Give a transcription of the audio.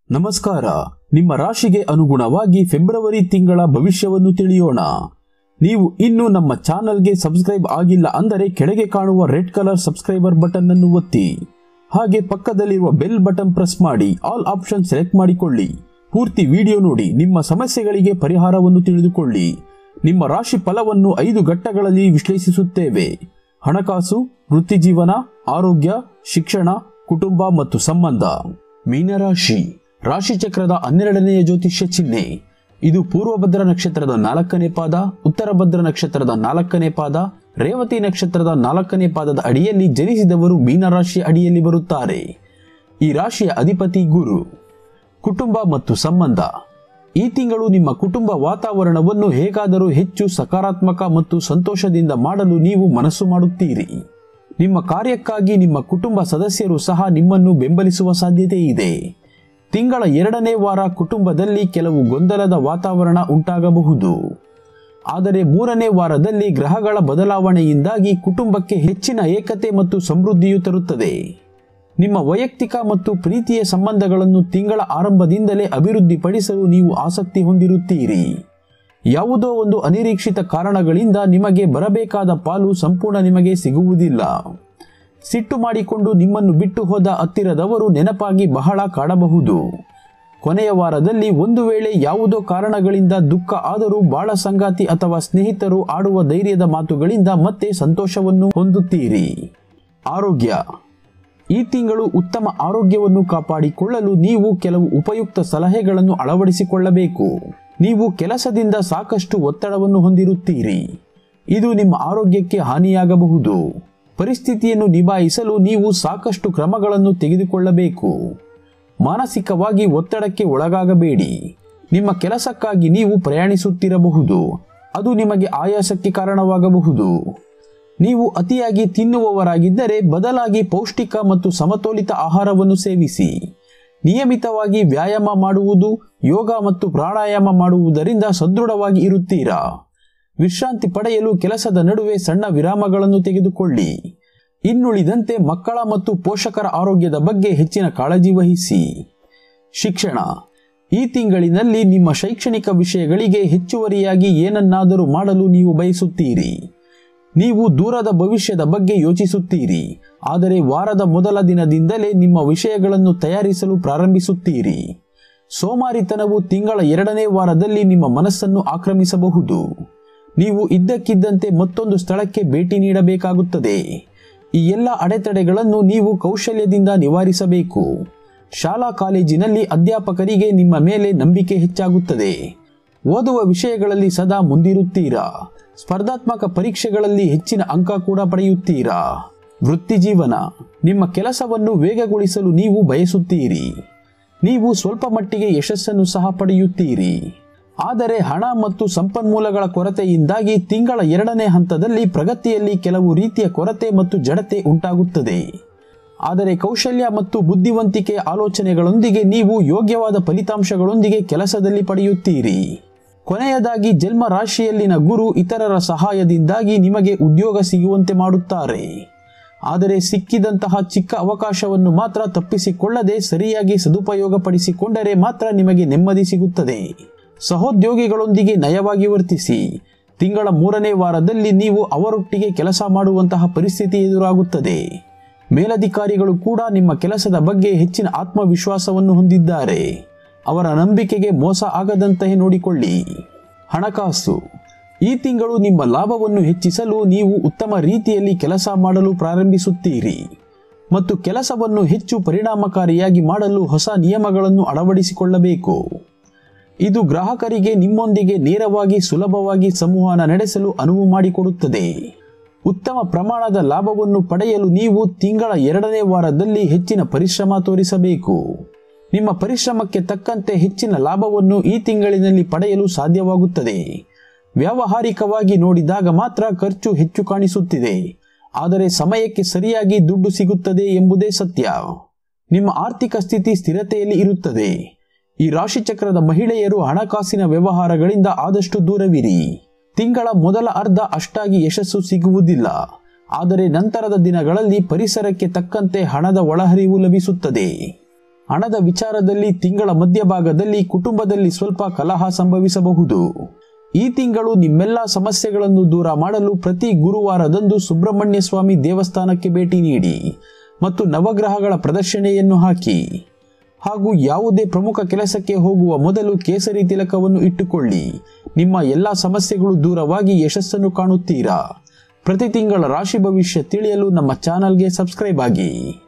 ನಮಸ್ಕಾರ ನಿಮ್ಮ ರಾಶಿಗೆ ಅನುಗುಣವಾಗಿ ಫೆಬ್ರವರಿ ತಿಂಗಳ ಭವಿಷ್ಯವನ್ನು ತಿಳಿಯೋಣ ನೀವು ಇನ್ನೂ ನಮ್ಮ ಚಾನಲ್ಗೆ ಸಬ್ಸ್ಕ್ರೈಬ್ ಆಗಿಲ್ಲ ಅಂದರೆ ಕೆಳಗೆ ಕಾಣುವ ರೆಡ್ ಕಲರ್ ಸಬ್ಸ್ಕ್ರೈಬರ್ ಬಟನ್ ಅನ್ನು ಒತ್ತಿ ಹಾಗೆ ಪಕ್ಕದಲ್ಲಿರುವ ಬೆಲ್ ಬಟನ್ ಪ್ರೆಸ್ ಮಾಡಿ ಆಲ್ ಆಪ್ಷನ್ ಸೆಲೆಕ್ಟ್ ಮಾಡಿಕೊಳ್ಳಿ ಪೂರ್ತಿ ವಿಡಿಯೋ ನೋಡಿ ನಿಮ್ಮ ಸಮಸ್ಯೆಗಳಿಗೆ ಪರಿಹಾರವನ್ನು ತಿಳಿದುಕೊಳ್ಳಿ ನಿಮ್ಮ ರಾಶಿ ಫಲವನ್ನು ಐದು ಘಟ್ಟಗಳಲ್ಲಿ ವಿಶ್ಲೇಷಿಸುತ್ತೇವೆ ಹಣಕಾಸು ವೃತ್ತಿಜೀವನ ಆರೋಗ್ಯ ಶಿಕ್ಷಣ ಕುಟುಂಬ ಮತ್ತು ಸಂಬಂಧ ಮೀನರಾಶಿ ರಾಶಿ ಚಕ್ರದ ಹನ್ನೆರಡನೆಯ ಜ್ಯೋತಿಷ್ಯ ಚಿಹ್ನೆ ಇದು ಪೂರ್ವಭದ್ರ ನಕ್ಷತ್ರದ ನಾಲ್ಕನೇ ಪಾದ ಉತ್ತರ ಭದ್ರ ನಕ್ಷತ್ರದ ನಾಲ್ಕನೇ ಪಾದ ರೇವತಿ ನಕ್ಷತ್ರದ ನಾಲ್ಕನೇ ಪಾದದ ಅಡಿಯಲ್ಲಿ ಜನಿಸಿದವರು ಮೀನರಾಶಿ ಅಡಿಯಲ್ಲಿ ಬರುತ್ತಾರೆ ಈ ರಾಶಿಯ ಅಧಿಪತಿ ಗುರು ಕುಟುಂಬ ಮತ್ತು ಸಂಬಂಧ ಈ ತಿಂಗಳು ನಿಮ್ಮ ಕುಟುಂಬ ವಾತಾವರಣವನ್ನು ಹೇಗಾದರೂ ಹೆಚ್ಚು ಸಕಾರಾತ್ಮಕ ಮತ್ತು ಸಂತೋಷದಿಂದ ಮಾಡಲು ನೀವು ಮನಸ್ಸು ಮಾಡುತ್ತೀರಿ ನಿಮ್ಮ ಕಾರ್ಯಕ್ಕಾಗಿ ನಿಮ್ಮ ಕುಟುಂಬ ಸದಸ್ಯರು ಸಹ ನಿಮ್ಮನ್ನು ಬೆಂಬಲಿಸುವ ಸಾಧ್ಯತೆ ಇದೆ ತಿಂಗಳ ಎರಡನೇ ವಾರ ಕುಟುಂಬದಲ್ಲಿ ಕೆಲವು ಗೊಂದಲದ ವಾತಾವರಣ ಉಂಟಾಗಬಹುದು ಆದರೆ ಮೂರನೇ ವಾರದಲ್ಲಿ ಗ್ರಹಗಳ ಬದಲಾವಣೆಯಿಂದಾಗಿ ಕುಟುಂಬಕ್ಕೆ ಹೆಚ್ಚಿನ ಏಕತೆ ಮತ್ತು ಸಮೃದ್ಧಿಯು ತರುತ್ತದೆ ನಿಮ್ಮ ವೈಯಕ್ತಿಕ ಮತ್ತು ಪ್ರೀತಿಯ ಸಂಬಂಧಗಳನ್ನು ತಿಂಗಳ ಆರಂಭದಿಂದಲೇ ಅಭಿವೃದ್ಧಿಪಡಿಸಲು ನೀವು ಆಸಕ್ತಿ ಹೊಂದಿರುತ್ತೀರಿ ಯಾವುದೋ ಒಂದು ಅನಿರೀಕ್ಷಿತ ಕಾರಣಗಳಿಂದ ನಿಮಗೆ ಬರಬೇಕಾದ ಪಾಲು ಸಂಪೂರ್ಣ ನಿಮಗೆ ಸಿಗುವುದಿಲ್ಲ ಸಿಟ್ಟು ಮಾಡಿಕೊಂಡು ನಿಮ್ಮನ್ನು ಬಿಟ್ಟು ಹೋದ ಹತ್ತಿರದವರು ನೆನಪಾಗಿ ಬಹಳ ಕಾಡಬಹುದು ಕೊನೆಯ ವಾರದಲ್ಲಿ ಒಂದು ವೇಳೆ ಯಾವುದೋ ಕಾರಣಗಳಿಂದ ದುಃಖ ಆದರೂ ಬಾಳ ಸಂಗಾತಿ ಅಥವಾ ಸ್ನೇಹಿತರು ಆಡುವ ಧೈರ್ಯದ ಮಾತುಗಳಿಂದ ಮತ್ತೆ ಸಂತೋಷವನ್ನು ಹೊಂದುತ್ತೀರಿ ಆರೋಗ್ಯ ಈ ತಿಂಗಳು ಉತ್ತಮ ಆರೋಗ್ಯವನ್ನು ಕಾಪಾಡಿಕೊಳ್ಳಲು ನೀವು ಕೆಲವು ಉಪಯುಕ್ತ ಸಲಹೆಗಳನ್ನು ಅಳವಡಿಸಿಕೊಳ್ಳಬೇಕು ನೀವು ಕೆಲಸದಿಂದ ಸಾಕಷ್ಟು ಒತ್ತಡವನ್ನು ಹೊಂದಿರುತ್ತೀರಿ ಇದು ನಿಮ್ಮ ಆರೋಗ್ಯಕ್ಕೆ ಹಾನಿಯಾಗಬಹುದು ಪರಿಸ್ಥಿತಿಯನ್ನು ನಿಭಾಯಿಸಲು ನೀವು ಸಾಕಷ್ಟು ಕ್ರಮಗಳನ್ನು ತೆಗೆದುಕೊಳ್ಳಬೇಕು ಮಾನಸಿಕವಾಗಿ ಒತ್ತಡಕ್ಕೆ ಒಳಗಾಗಬೇಡಿ ನಿಮ್ಮ ಕೆಲಸಕ್ಕಾಗಿ ನೀವು ಪ್ರಯಾಣಿಸುತ್ತಿರಬಹುದು ಅದು ನಿಮಗೆ ಆಯಾಸಕ್ಕೆ ಕಾರಣವಾಗಬಹುದು ನೀವು ಅತಿಯಾಗಿ ತಿನ್ನುವವರಾಗಿದ್ದರೆ ಬದಲಾಗಿ ಪೌಷ್ಟಿಕ ಮತ್ತು ಸಮತೋಲಿತ ಆಹಾರವನ್ನು ಸೇವಿಸಿ ನಿಯಮಿತವಾಗಿ ವ್ಯಾಯಾಮ ಮಾಡುವುದು ಯೋಗ ಮತ್ತು ಪ್ರಾಣಾಯಾಮ ಮಾಡುವುದರಿಂದ ಸದೃಢವಾಗಿ ಇರುತ್ತೀರಾ ವಿಶ್ರಾಂತಿ ಪಡೆಯಲು ಕೆಲಸದ ನಡುವೆ ಸಣ್ಣ ವಿರಾಮಗಳನ್ನು ತೆಗೆದುಕೊಳ್ಳಿ ಇನ್ನುಳಿದಂತೆ ಮಕ್ಕಳ ಮತ್ತು ಪೋಷಕರ ಆರೋಗ್ಯದ ಬಗ್ಗೆ ಹೆಚ್ಚಿನ ಕಾಳಜಿ ವಹಿಸಿ ಶಿಕ್ಷಣ ಈ ತಿಂಗಳಿನಲ್ಲಿ ನಿಮ್ಮ ಶೈಕ್ಷಣಿಕ ವಿಷಯಗಳಿಗೆ ಹೆಚ್ಚುವರಿಯಾಗಿ ಏನನ್ನಾದರೂ ಮಾಡಲು ನೀವು ಬಯಸುತ್ತೀರಿ ನೀವು ದೂರದ ಭವಿಷ್ಯದ ಬಗ್ಗೆ ಯೋಚಿಸುತ್ತೀರಿ ಆದರೆ ವಾರದ ಮೊದಲ ದಿನದಿಂದಲೇ ನಿಮ್ಮ ವಿಷಯಗಳನ್ನು ತಯಾರಿಸಲು ಪ್ರಾರಂಭಿಸುತ್ತೀರಿ ಸೋಮಾರಿತನವು ತಿಂಗಳ ಎರಡನೇ ವಾರದಲ್ಲಿ ನಿಮ್ಮ ಮನಸ್ಸನ್ನು ಆಕ್ರಮಿಸಬಹುದು ನೀವು ಇದ್ದಕ್ಕಿದ್ದಂತೆ ಮತ್ತೊಂದು ಸ್ಥಳಕ್ಕೆ ಭೇಟಿ ನೀಡಬೇಕಾಗುತ್ತದೆ ಈ ಎಲ್ಲ ಅಡೆತಡೆಗಳನ್ನು ನೀವು ಕೌಶಲ್ಯದಿಂದ ನಿವಾರಿಸಬೇಕು ಶಾಲಾ ಕಾಲೇಜಿನಲ್ಲಿ ಅಧ್ಯಾಪಕರಿಗೆ ನಿಮ್ಮ ಮೇಲೆ ನಂಬಿಕೆ ಹೆಚ್ಚಾಗುತ್ತದೆ ಓದುವ ವಿಷಯಗಳಲ್ಲಿ ಸದಾ ಮುಂದಿರುತ್ತೀರಾ ಸ್ಪರ್ಧಾತ್ಮಕ ಪರೀಕ್ಷೆಗಳಲ್ಲಿ ಹೆಚ್ಚಿನ ಅಂಕ ಕೂಡ ಪಡೆಯುತ್ತೀರಾ ವೃತ್ತಿಜೀವನ ನಿಮ್ಮ ಕೆಲಸವನ್ನು ವೇಗಗೊಳಿಸಲು ನೀವು ಬಯಸುತ್ತೀರಿ ನೀವು ಸ್ವಲ್ಪ ಮಟ್ಟಿಗೆ ಯಶಸ್ಸನ್ನು ಸಹ ಪಡೆಯುತ್ತೀರಿ ಆದರೆ ಹಣ ಮತ್ತು ಸಂಪನ್ಮೂಲಗಳ ಕೊರತೆಯಿಂದಾಗಿ ತಿಂಗಳ ಎರಡನೇ ಹಂತದಲ್ಲಿ ಪ್ರಗತಿಯಲ್ಲಿ ಕೆಲವು ರೀತಿಯ ಕೊರತೆ ಮತ್ತು ಜಡತೆ ಉಂಟಾಗುತ್ತದೆ ಆದರೆ ಕೌಶಲ್ಯ ಮತ್ತು ಬುದ್ಧಿವಂತಿಕೆಯ ಆಲೋಚನೆಗಳೊಂದಿಗೆ ನೀವು ಯೋಗ್ಯವಾದ ಫಲಿತಾಂಶಗಳೊಂದಿಗೆ ಕೆಲಸದಲ್ಲಿ ಪಡೆಯುತ್ತೀರಿ ಕೊನೆಯದಾಗಿ ಜನ್ಮ ರಾಶಿಯಲ್ಲಿನ ಗುರು ಇತರರ ಸಹಾಯದಿಂದಾಗಿ ನಿಮಗೆ ಉದ್ಯೋಗ ಸಿಗುವಂತೆ ಮಾಡುತ್ತಾರೆ ಆದರೆ ಸಿಕ್ಕಿದಂತಹ ಚಿಕ್ಕ ಅವಕಾಶವನ್ನು ಮಾತ್ರ ತಪ್ಪಿಸಿಕೊಳ್ಳದೆ ಸರಿಯಾಗಿ ಸದುಪಯೋಗಪಡಿಸಿಕೊಂಡರೆ ಮಾತ್ರ ನಿಮಗೆ ನೆಮ್ಮದಿ ಸಿಗುತ್ತದೆ ಸಹೋದ್ಯೋಗಿಗಳೊಂದಿಗೆ ನಯವಾಗಿ ವರ್ತಿಸಿ ತಿಂಗಳ ಮೂರನೇ ವಾರದಲ್ಲಿ ನೀವು ಅವರೊಟ್ಟಿಗೆ ಕೆಲಸ ಮಾಡುವಂತಹ ಪರಿಸ್ಥಿತಿ ಎದುರಾಗುತ್ತದೆ ಮೇಲಧಿಕಾರಿಗಳು ಕೂಡ ನಿಮ್ಮ ಕೆಲಸದ ಬಗ್ಗೆ ಹೆಚ್ಚಿನ ಆತ್ಮವಿಶ್ವಾಸವನ್ನು ಹೊಂದಿದ್ದಾರೆ ಅವರ ನಂಬಿಕೆಗೆ ಮೋಸ ಆಗದಂತೆ ನೋಡಿಕೊಳ್ಳಿ ಹಣಕಾಸು ಈ ತಿಂಗಳು ನಿಮ್ಮ ಲಾಭವನ್ನು ಹೆಚ್ಚಿಸಲು ನೀವು ಉತ್ತಮ ರೀತಿಯಲ್ಲಿ ಕೆಲಸ ಮಾಡಲು ಪ್ರಾರಂಭಿಸುತ್ತೀರಿ ಮತ್ತು ಕೆಲಸವನ್ನು ಹೆಚ್ಚು ಪರಿಣಾಮಕಾರಿಯಾಗಿ ಮಾಡಲು ಹೊಸ ನಿಯಮಗಳನ್ನು ಅಳವಡಿಸಿಕೊಳ್ಳಬೇಕು ಇದು ಗ್ರಾಹಕರಿಗೆ ನಿಮ್ಮೊಂದಿಗೆ ನೇರವಾಗಿ ಸುಲಭವಾಗಿ ಸಂವಹನ ನಡೆಸಲು ಅನುವು ಮಾಡಿಕೊಡುತ್ತದೆ ಉತ್ತಮ ಪ್ರಮಾಣದ ಲಾಭವನ್ನು ಪಡೆಯಲು ನೀವು ತಿಂಗಳ ಎರಡನೇ ವಾರದಲ್ಲಿ ಹೆಚ್ಚಿನ ಪರಿಶ್ರಮ ತೋರಿಸಬೇಕು ನಿಮ್ಮ ಪರಿಶ್ರಮಕ್ಕೆ ತಕ್ಕಂತೆ ಹೆಚ್ಚಿನ ಲಾಭವನ್ನು ಈ ತಿಂಗಳಿನಲ್ಲಿ ಪಡೆಯಲು ಸಾಧ್ಯವಾಗುತ್ತದೆ ವ್ಯಾವಹಾರಿಕವಾಗಿ ನೋಡಿದಾಗ ಮಾತ್ರ ಖರ್ಚು ಹೆಚ್ಚು ಕಾಣಿಸುತ್ತಿದೆ ಆದರೆ ಸಮಯಕ್ಕೆ ಸರಿಯಾಗಿ ದುಡ್ಡು ಸಿಗುತ್ತದೆ ಎಂಬುದೇ ಸತ್ಯ ನಿಮ್ಮ ಆರ್ಥಿಕ ಸ್ಥಿತಿ ಸ್ಥಿರತೆಯಲ್ಲಿ ಇರುತ್ತದೆ ಈ ರಾಶಿಚಕ್ರದ ಮಹಿಳೆಯರು ಹಣಕಾಸಿನ ವ್ಯವಹಾರಗಳಿಂದ ಆದಷ್ಟು ದೂರವಿರಿ ತಿಂಗಳ ಮೊದಲ ಅರ್ಧ ಅಷ್ಟಾಗಿ ಯಶಸ್ಸು ಸಿಗುವುದಿಲ್ಲ ಆದರೆ ನಂತರದ ದಿನಗಳಲ್ಲಿ ಪರಿಸರಕ್ಕೆ ತಕ್ಕಂತೆ ಹಣದ ಒಳಹರಿವು ಲಭಿಸುತ್ತದೆ ಹಣದ ವಿಚಾರದಲ್ಲಿ ತಿಂಗಳ ಮಧ್ಯಭಾಗದಲ್ಲಿ ಕುಟುಂಬದಲ್ಲಿ ಸ್ವಲ್ಪ ಕಲಹ ಸಂಭವಿಸಬಹುದು ಈ ತಿಂಗಳು ನಿಮ್ಮೆಲ್ಲ ಸಮಸ್ಯೆಗಳನ್ನು ದೂರ ಮಾಡಲು ಪ್ರತಿ ಗುರುವಾರದಂದು ಸುಬ್ರಹ್ಮಣ್ಯ ಸ್ವಾಮಿ ದೇವಸ್ಥಾನಕ್ಕೆ ಭೇಟಿ ನೀಡಿ ಮತ್ತು ನವಗ್ರಹಗಳ ಪ್ರದರ್ಶನೆಯನ್ನು ಹಾಕಿ ಹಾಗೂ ಯಾವುದೇ ಪ್ರಮುಖ ಕೆಲಸಕ್ಕೆ ಹೋಗುವ ಮೊದಲು ಕೇಸರಿ ತಿಲಕವನ್ನು ಇಟ್ಟುಕೊಳ್ಳಿ ನಿಮ್ಮ ಎಲ್ಲ ಸಮಸ್ಯೆಗಳು ದೂರವಾಗಿ ಯಶಸ್ಸನ್ನು ಕಾಣುತ್ತೀರಾ ಪ್ರತಿ ತಿಂಗಳ ರಾಶಿ ಭವಿಷ್ಯ ತಿಳಿಯಲು ನಮ್ಮ ಚಾನಲ್ಗೆ ಸಬ್ಸ್ಕ್ರೈಬ್ ಆಗಿ